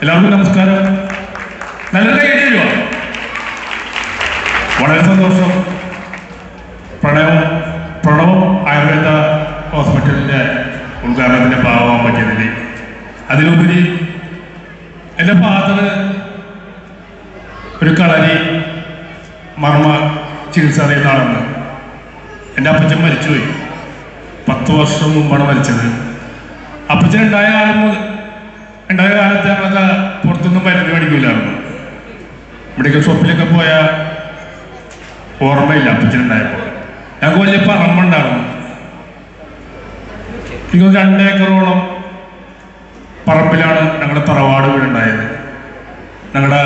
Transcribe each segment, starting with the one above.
എല്ലാവർക്കും നമസ്കാരം നല്ലൊരു കൈ തരുമോ വളരെ സന്തോഷം പ്രണയം പ്രണവം ആയുർവേദ ഹോസ്പിറ്റലിൻ്റെ ഉദ്ഘാടനത്തിൻ്റെ ഭാഗമാകാൻ പറ്റിയതിൽ അതിലുപരി എൻ്റെ ഫാദർ ഒരു കളരി മർമ്മ ചികിത്സ അറിയുന്ന ആളാണ് എൻ്റെ അപ്പച്ചൻ മരിച്ചുപോയി പത്ത് വർഷം മുമ്പാണ് മരിച്ചത് അപ്പച്ചൻ ഉണ്ടായ കാലം മുതൽ ഉണ്ടായ കാലത്ത് ഞങ്ങളൊക്കെ പുറത്തൊന്നും മരുന്ന് മേടിക്കില്ലായിരുന്നു മെഡിക്കൽ ഷോപ്പിലൊക്കെ പോയ ഓർമ്മയില്ല അപ്പച്ചൻ ഉണ്ടായപ്പോൾ ഞങ്ങൾക്ക് വലിയ പറമ്പുണ്ടായിരുന്നു എനിക്ക് രണ്ട് ഏക്കറോളം പറമ്പിലാണ് ഞങ്ങളുടെ തറവാട് വീടുണ്ടായത് ഞങ്ങളുടെ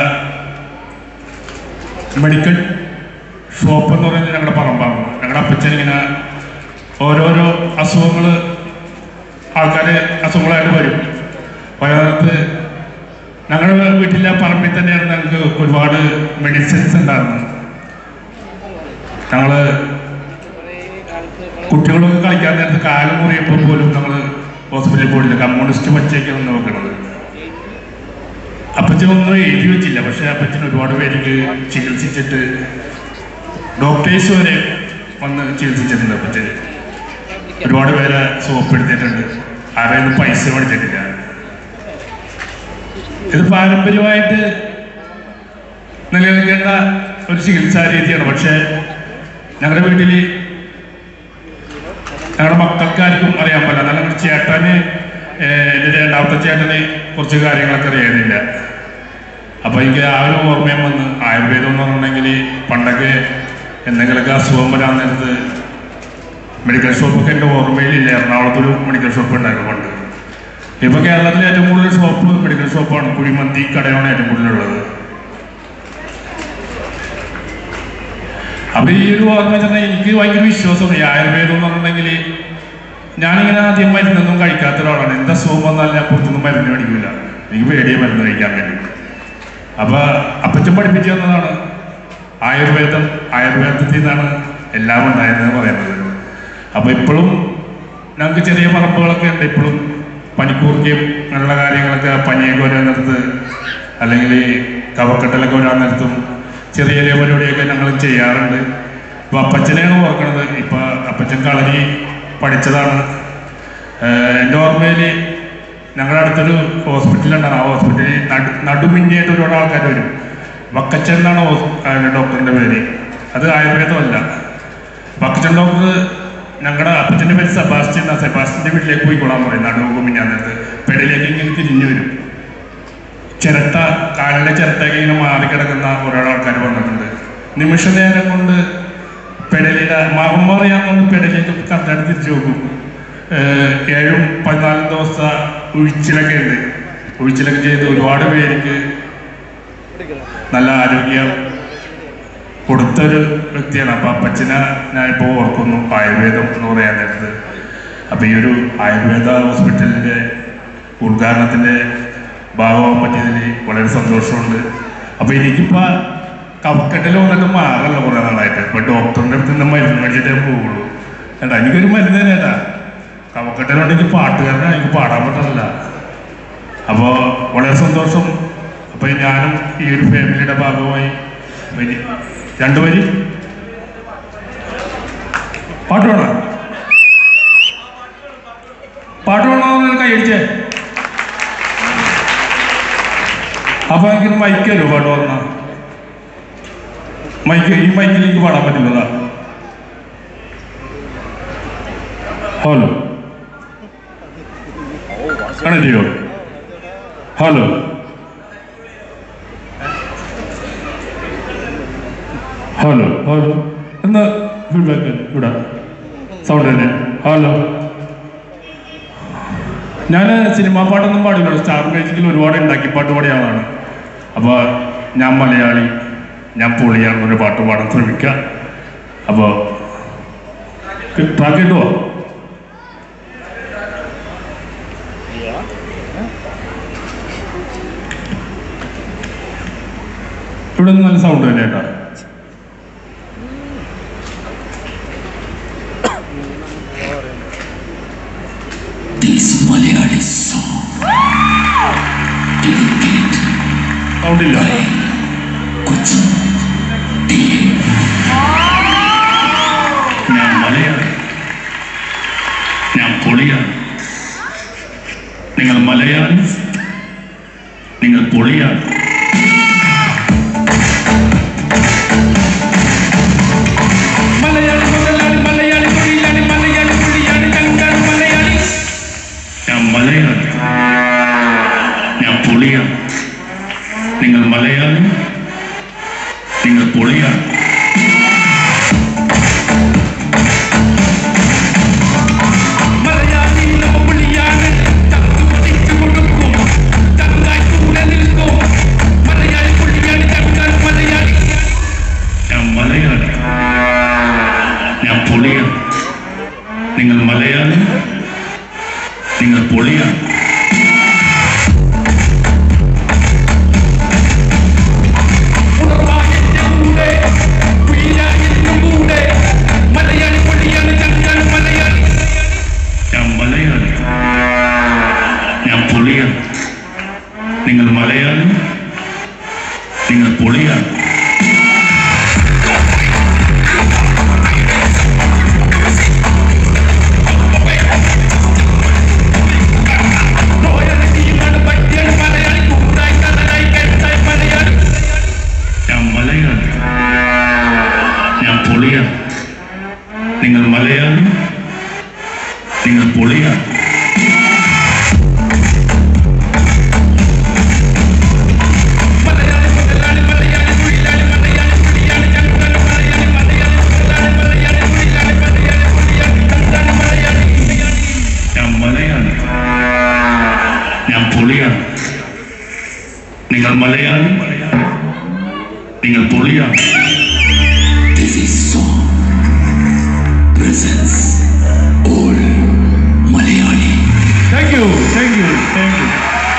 മെഡിക്കൽ ഷോപ്പ് എന്ന് പറയുന്നത് ഞങ്ങളുടെ പറമ്പാണ് ഞങ്ങളുടെ അപ്പച്ചൻ ഇങ്ങനെ ഓരോരോ അസുഖങ്ങൾ ആൾക്കാർ അസുഖങ്ങളായിട്ട് വരും വയനാട്ട് ഞങ്ങളുടെ വീട്ടിലെ പറമ്പിൽ തന്നെയാണ് ഞങ്ങൾക്ക് ഒരുപാട് മെഡിസിൻസ് ഉണ്ടായിരുന്നു ഞങ്ങൾ കുട്ടികളൊക്കെ കളിക്കാൻ നേരത്ത് കാലം മുറിയപ്പോൾ പോലും ഞങ്ങൾ ഹോസ്പിറ്റലിൽ പോയില്ല കമ്മ്യൂണിസ്റ്റ് പച്ചയ്ക്കാണ് നോക്കണത് അപ്പച്ചൻ ഒന്നും എഴുതി വെച്ചില്ല പക്ഷെ അപ്പച്ചൻ ഒരുപാട് പേർക്ക് ചികിത്സിച്ചിട്ട് ഡോക്ടേഴ്സ് വരെ വന്ന് ചികിത്സിച്ചിട്ടുണ്ട് അപ്പച്ചൻ ഒരുപാട് പേരെ സുഖപ്പെടുത്തിയിട്ടുണ്ട് ആരെയും പൈസ മേടിച്ചിട്ടില്ല ഇത് പാരമ്പര്യമായിട്ട് നിലനിൽക്കേണ്ട ഒരു ചികിത്സാ രീതിയാണ് പക്ഷേ ഞങ്ങളുടെ വീട്ടിൽ ഞങ്ങളുടെ മക്കൾക്കാർക്കും അറിയാൻ പറ്റില്ല എന്നാൽ ഞങ്ങളുടെ ചേട്ടന് ഏഹ്, എൻ്റെ രണ്ടാമത്തെ ചേട്ടന് കുറച്ച് കാര്യങ്ങളൊക്കെ അറിയാനില്ല അപ്പൊ എനിക്ക് ആ ഒരു ഓർമ്മയും വന്ന് ആയുർവേദം എന്ന് പറഞ്ഞിട്ടുണ്ടെങ്കിൽ പണ്ടൊക്കെ എന്തെങ്കിലുമൊക്കെ അസുഖം വരാൻ നേരത്ത് മെഡിക്കൽ ഷോപ്പൊക്കെ എൻ്റെ ഓർമ്മയിലില്ല എറണാകുളത്തൊരു മെഡിക്കൽ ഷോപ്പ് ഉണ്ടായിരുന്നു പണ്ട് ഇപ്പൊ കേരളത്തിലെ ഏറ്റവും കൂടുതൽ ഷോപ്പ് മെഡിക്കൽ ഷോപ്പാണ് കുഴിമന്തി കടയാണ് ഏറ്റവും കൂടുതലുള്ളത് അപ്പൊ ഈ ഒരു ഓർമ്മ വെച്ചാൽ എനിക്ക് ഭയങ്കര വിശ്വാസമാണ് ഈ ആയുർവേദം എന്ന് പറഞ്ഞിട്ടുണ്ടെങ്കിൽ ഞാനിങ്ങനെ ആദ്യം മരുന്നൊന്നും കഴിക്കാത്ത ഒരാളാണ് എന്താ അസുഖം വന്നാലും ഞാൻ പുറത്തൊന്നും മരുന്ന് മേടിക്കില്ല എനിക്ക് പേടിയെ മരുന്ന് കഴിക്കാൻ വേണ്ടി അപ്പൊ അപ്പച്ചൻ പഠിപ്പിച്ചു തന്നതാണ് ആയുർവേദം ആയുർവേദത്തിൽ നിന്നാണ് എല്ലാം ഉണ്ടായതെന്ന് പറയുന്നത് അപ്പൊ ഇപ്പോഴും ഞങ്ങൾക്ക് ചെറിയ പറമ്പുകളൊക്കെ ഉണ്ട് ഇപ്പോഴും പനിക്കൂർക്കയും അങ്ങനെയുള്ള കാര്യങ്ങളൊക്കെ പനിയൊക്കെ വരാൻ നേരത്ത് അല്ലെങ്കിൽ കവക്കെട്ടലൊക്കെ വരാൻ നേരത്തും ചെറിയ ചെറിയ പരിപാടിയൊക്കെ ഞങ്ങൾ ചെയ്യാറുണ്ട് ഇപ്പൊ അപ്പച്ചനെയാണ് ഓർക്കണത് ഇപ്പൊ അപ്പച്ചൻ കളരി പഠിച്ചതാണ് ഏഹ് എൻ്റെ ഓർമ്മയിൽ ഞങ്ങളുടെ അടുത്തൊരു ഹോസ്പിറ്റലുണ്ടാണ് ആ ഹോസ്പിറ്റലിൽ നടു നടുമിന്നിയായിട്ട് ഒരുപാട് ആൾക്കാർ വരും വക്കച്ചൻ എന്നാണ് ഹോസ്- ആ ഡോക്ടറിന്റെ പേര് അത് ആയുർവേദമല്ല വക്കച്ചൻ ഡോക്ടർ ഞങ്ങളുടെ അപ്പച്ചൻ്റെ പേര് സെബാസ്റ്റ്യൻ ആ സെബാസ്റ്റ്യൻ്റെ വീട്ടിലേക്ക് പോയിക്കൊള്ളാൻ പറയും നടുവ് മിഞ്ഞാന്നത്ത് പെടയിലേക്ക് ഇങ്ങനെ തിരിഞ്ഞു വരും ചിരട്ട കാലിലെ ചിരട്ടയൊക്കെ ഇങ്ങനെ മാറിക്കിടക്കുന്ന ഒരാൾ ആൾക്കാർ വന്നിട്ടുണ്ട് നിമിഷ നേരം കൊണ്ട് പെടലിയുടെ മറമറിയാൻ കൊണ്ട് പെടലേക്ക് കറക്റ്റായിട്ട് തിരിച്ചു നോക്കും ഏഹ് ഏഴും പതിനാലും ദിവസത്തെ ഉഴിച്ചിലൊക്കെ ഉണ്ട് ഉഴിച്ചിലൊക്കെ ചെയ്ത് ഒരുപാട് പേർക്ക് നല്ല ആരോഗ്യം കൊടുത്തൊരു വ്യക്തിയാണ് അപ്പൊ അപ്പച്ചനെ ഞാൻ ഇപ്പോൾ ഓർക്കുന്നു ആയുർവേദം എന്ന് പറയാൻ നേരത്ത് അപ്പൊ ഈ ഒരു ആയുർവേദ ഹോസ്പിറ്റലിന്റെ ഉദ്ഘാടനത്തിന്റെ ഭാഗമാകാൻ പറ്റിയതിൽ വളരെ സന്തോഷമുണ്ട് അപ്പൊ എനിക്കിപ്പോ കഫക്കെട്ടിൽ വന്നിട്ട് മാറല്ല കുറെ നാളായിട്ട് ഇപ്പൊ ഡോക്ടറിന്റെ അടുത്ത് നിന്ന് മരുന്ന് മേടിച്ചിട്ടേ പോവുള്ളൂ ഏട്ടാ എനിക്കൊരു മരുന്ന് തന്നെ ഏട്ടാ കഫക്കെട്ടിലുണ്ടെങ്കിൽ പാട്ടുകാരനാണ് എനിക്ക് പാടാൻ പറ്റില്ല അപ്പോൾ വളരെ സന്തോഷം അപ്പോൾ ഞാനും ഈ ഒരു ഫാമിലിയുടെ ഭാഗമായി ഇനി രണ്ടുപേര് പാട്ട് വേണോ പാട്ട് വേണോ കൈയടിച്ചേ അപ്പൊ എനിക്ക് മൈക്കല്ലോ പാട്ട് പറഞ്ഞ മൈക്ക് ഈ മൈക്കിൽ എനിക്ക് പാടാൻ പറ്റില്ലതാ ഹലോ കണക്ട് ചെയ്യോ ഹലോ ഹലോ ഹലോ എന്നാ ഫീഡ്ബാക്ക് ഇവിടെ സൗണ്ട് തന്നെ ഹലോ ഞാൻ സിനിമാ പാട്ടൊന്നും പാടില്ല സ്റ്റാർ മ്യൂസിക്കിൽ ഒരുപാട് ഉണ്ടാക്കി പാട്ട് പാടിയ ആളാണ് അപ്പോൾ ഞാൻ മലയാളി ഞാൻ പൊളിയാണ് ഒരു പാട്ട് പാടാൻ ശ്രമിക്കുക അപ്പോൾ ട്രാക്ക് കിട്ടുമോ ഇവിടെ നിന്ന് നല്ല സൗണ്ട് തന്നെ കേട്ടോ This Malayali song dedicated സൗണ്ടില്ല ഞാൻ മലയാണ് ഞാൻ പൊളിയാണ് നിങ്ങൾ മലയാണ് നിങ്ങൾ പൊളിയാണ് മലയാളി മുതലാളി മലയാളി തൊഴിലാളി മലയാളി പുള്ളിയാണ് ഞങ്ങൾ മലയാളി ഞാൻ മലയാണ് ഞാൻ പൊളിയാണ് നിങ്ങൾ മലയാണ് നിങ്ങൾ പൊളിയാണ് മലയാളി നമ്മ പുള്ളിയാണ് തത്തു തിരിച്ചു കൊടുക്കും തങ്കായി കൂടെ നിൽക്കും മലയാളി പുള്ളിയാണ് ഞങ്ങൾ മലയാളി ഞാൻ മലയാണ് ഞാൻ പൊളിയാണ് നിങ്ങൾ മലയാണ് നിങ്ങൾ പൊളിയാണ് ഉറവായെന്റെ കൂടെ പുള്ളിയായെന്റെ കൂടെ മലയാളി പുള്ളിയാണ് ഞങ്ങൾ മലയാളി ഞാൻ മലയാണ് ഞാൻ പൊളിയാണ് നിങ്ങൾ മലയാണ് നിങ്ങൾ പൊളിയാണ് റോയലിറ്റിയാണ് പറ്റിയാണ് മലയാളി കൂട്ടായി കഥനായി കെട്ടായി മലയാളി ഞാൻ മലയാണ് ഞാൻ പൊളിയാണ് നിങ്ങൾ മലയാണ് നിങ്ങൾ പൊളിയാണ് മലയാളി മുതലാളി മലയാളി തൊഴിലാളി മലയാളി പുള്ളിയാണ് ഞങ്ങൾ മലയാളി മലയാളി മുതലാളി മലയാളി തൊഴിലാളി മലയാളി പുള്ളിയാണ് ഞങ്ങൾ മലയാളി ഞാൻ മലയാണ് ഞാൻ പൊളിയാണ് നിങ്ങൾ മലയാണ് നിങ്ങൾ പൊളിയാണ് This is song presents all Malayali. Thank you thank you thank you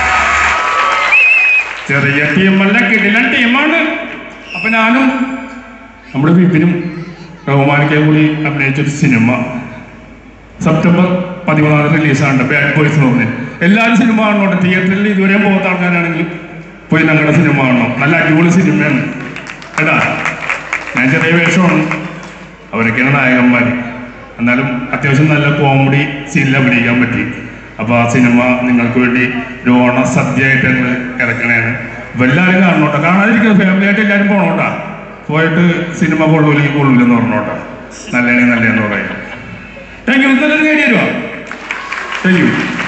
ചെറിയ ടീമല്ല കിടിലൻ ടീമാണ് അപ്പൊ ഞാനും നമ്മുടെ വിപിനും റഹ്മാനിക്കെ കൂടി അഭിനയിച്ചൊരു സിനിമ സെപ്റ്റംബർ പതിമൂന്നാം റിലീസാണ് ബാഡ് ബോയ്സ് എന്ന് പറഞ്ഞ് എല്ലാവരും സിനിമ കാണണോട്ടെ തിയേറ്ററിൽ ഇതുവരെ പോകാത്ത ആൾക്കാരാണെങ്കിൽ പോയി ഞങ്ങളുടെ സിനിമ കാണണം നല്ല അടിപൊളി സിനിമയാണ് കേട്ടാ ഞാൻ ചെറിയ വേഷമാണ് അവരൊക്കെയാണ് നായകന്മാർ എന്നാലും അത്യാവശ്യം നല്ല കോമഡി സീനിൽ അഭിനയിക്കാൻ പറ്റി അപ്പോൾ ആ സിനിമ നിങ്ങൾക്ക് വേണ്ടി ഒരു ഓണ സദ്യയായിട്ട് ഞങ്ങൾ ഇറക്കണേണ് അപ്പോൾ എല്ലാവരും കാണണോട്ടോ കാണാതിരിക്കുന്ന ഫാമിലി ആയിട്ട് എല്ലാവരും പോണോട്ടാ പോയിട്ട് സിനിമ കൊള്ളൂല്ലെങ്കിൽ കൊള്ളൂലെന്ന് പറഞ്ഞോട്ടാ നല്ലതാണെങ്കിൽ നല്ലതെന്ന് പറയാം താങ്ക് യു നല്ലൊരു നേടി തരുവാ താങ്ക് യു